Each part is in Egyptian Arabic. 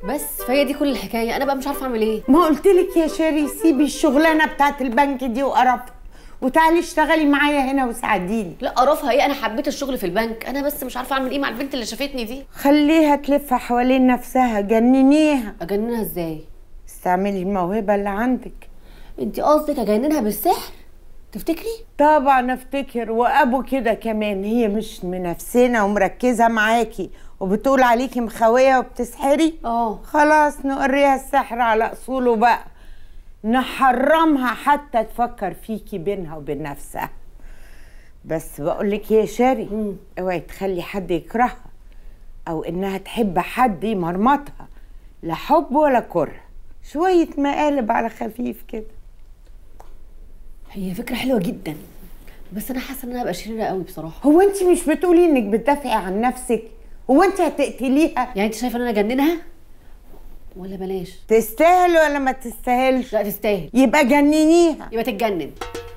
بس فهي دي كل الحكايه انا بقى مش عارفه اعمل ايه ما قلت لك يا شيري سيبي الشغلانه بتاعت البنك دي وقرفت وتعالي اشتغلي معايا هنا وساعديني لا قرفها ايه انا حبيت الشغل في البنك انا بس مش عارفه اعمل ايه مع البنت اللي شافتني دي خليها تلف حوالين نفسها جننيها اجننها ازاي استعملي الموهبه اللي عندك انت قصدك اجننها بالسحر تفتكري طبعا افتكر وابو كده كمان هي مش منافسنا ومركزه معاكي وبتقول عليكي مخويه وبتسحري اه خلاص نوريها السحر على اصوله بقى نحرمها حتى تفكر فيكي بينها وبين نفسها بس بقول لك يا شاري اوعي تخلي حد يكرهها او انها تحب حد يمرمطها لا حب ولا كره شويه مقالب على خفيف كده هي فكره حلوه جدا بس انا حاسه ان انا هبقى شريره قوي بصراحه هو انت مش بتقولي انك بتدافعي عن نفسك هو انت هتقتليها يعني انت شايفه ان انا اجننها ولا بلاش تستاهل ولا ما تستاهلش لا تستاهل يبقى جننيها يبقى تتجنن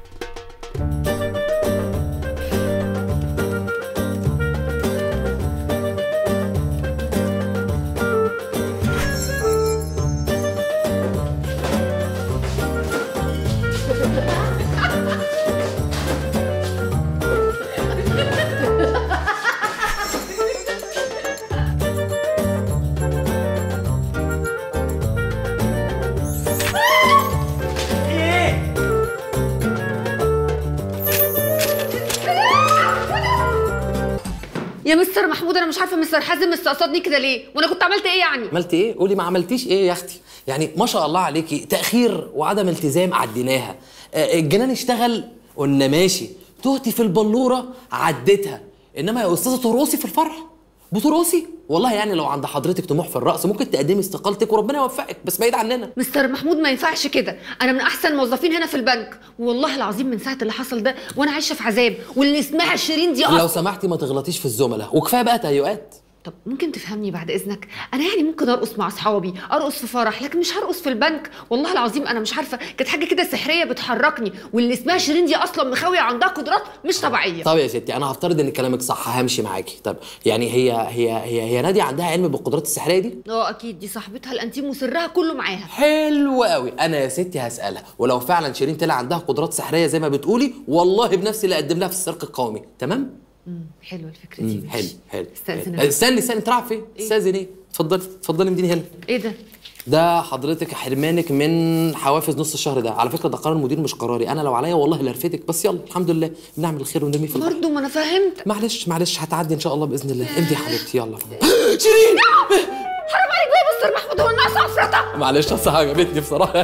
يا مستر محمود انا مش عارفه مستر حازم مستقصدني كده ليه وانا كنت عملت ايه يعني عملت ايه؟ قولي ما عملتيش ايه يا اختي؟ يعني ما شاء الله عليكي تأخير وعدم التزام عديناها آه، الجنان اشتغل قلنا ماشي تهتي في البلورة عديتها انما يا استاذة ترقصي في الفرح بترقصي والله يعني لو عند حضرتك طموح في الرقص ممكن تقدمي استقالتك وربنا يوفقك بس بعيد عننا مستر محمود ما ينفعش كده انا من احسن الموظفين هنا في البنك والله العظيم من ساعه اللي حصل ده وانا عايشه في عذاب واللي اسمها شيرين دي لو اصلا سمحتي ما تغلطيش في الزملاء وكفايه بقى تهيؤات طب ممكن تفهمني بعد اذنك انا يعني ممكن ارقص مع اصحابي ارقص في فرح لكن مش هرقص في البنك والله العظيم انا مش عارفه كانت حاجه كده سحريه بتحركني واللي اسمها شيرين دي اصلا مخاويه عندها قدرات مش طبيعيه طب يا ستي انا هفترض ان كلامك صح همشي معاكي طب يعني هي هي هي هي ناديه عندها علم بالقدرات السحريه دي اه اكيد دي صاحبتها الانتيم وسرها كله معاها حلو قوي انا يا ستي هسالها ولو فعلا شيرين طلع عندها قدرات سحريه زي ما بتقولي والله بنفسي اللي اقدم لها في السرق القومي تمام امم حلوه الفكره دي مم، حلو حلو استأذن حلو. استني استني انت رايح فين استاذن ايه اتفضلي اتفضلي مديني هنا ايه ده ده حضرتك حرمانك من حوافز نص الشهر ده على فكره ده قرار المدير مش قراري انا لو عليا والله لارفتك بس يلا الحمد لله بنعمل الخير ونرميه في الارض برضه ما انا فهمت معلش معلش هتعدي ان شاء الله باذن الله امضي يا حبيبتي يلا شيرين حرام عليك بقى يا مستر محمود هو الناس عفرته معلش اصل عجبتني بصراحه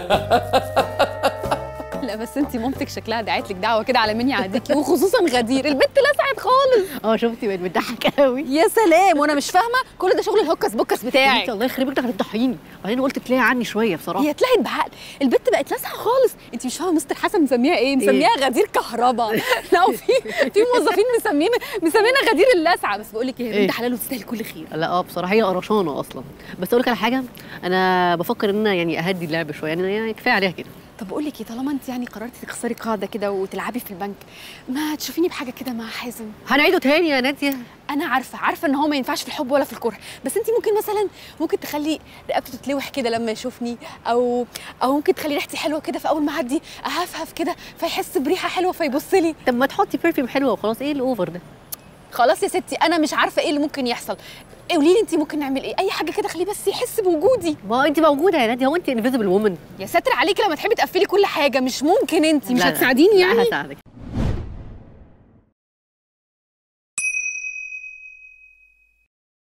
لا بس انت مامتك شكلها دعت لك دعوه كده على مني عاديكي وخصوصا غدير البت لسعت خالص اه شفتي بقت بتضحك قوي يا سلام وانا مش فاهمه كل ده شغل الهوكس بوكس بتاعك انت الله يخربك ده هتضحيني وبعدين قلت تلاقي عني شويه بصراحه هي اتلهت بعقل البت بقت لاسعه خالص انت مش فاهمه مستر حسن مسميها ايه مسميها غدير كهرباء لا وفي في موظفين مسمين مسمينها غدير اللاسعه بس بقول لك ايه ايه؟ بنت حلال وتستاهل كل خير لا اه بصراحه هي قرشانه اصلا بس اقول لك على حاجه انا بفكر ان انا يعني اهدي اللعب شويه يعني يعني كفايه عليها كده طب بقول لك ايه طالما انت يعني قررتي تكسري قاعده كده وتلعبي في البنك ما تشوفيني بحاجه كده مع حازم هنعيده تاني يا ناديه انا عارفه عارفه ان هو ما ينفعش في الحب ولا في الكره بس انت ممكن مثلا ممكن تخلي رقبته تتلوح كده لما يشوفني او او ممكن تخلي ريحتي حلوه كده فاول ما اعدي اهفهف كده فيحس بريحه حلوه فيبص لي طب ما تحطي برفيوم حلوه وخلاص ايه الاوفر ده خلاص يا ستي انا مش عارفه ايه اللي ممكن يحصل قولي لي انت ممكن نعمل ايه اي حاجه كده خليه بس يحس بوجودي ما انت موجوده يا ناديه هو انت انفيزبل وومن يا ساتر عليكي لما تحبي تقفلي كل حاجه مش ممكن انت مش هتساعديني يعني لا هساعدك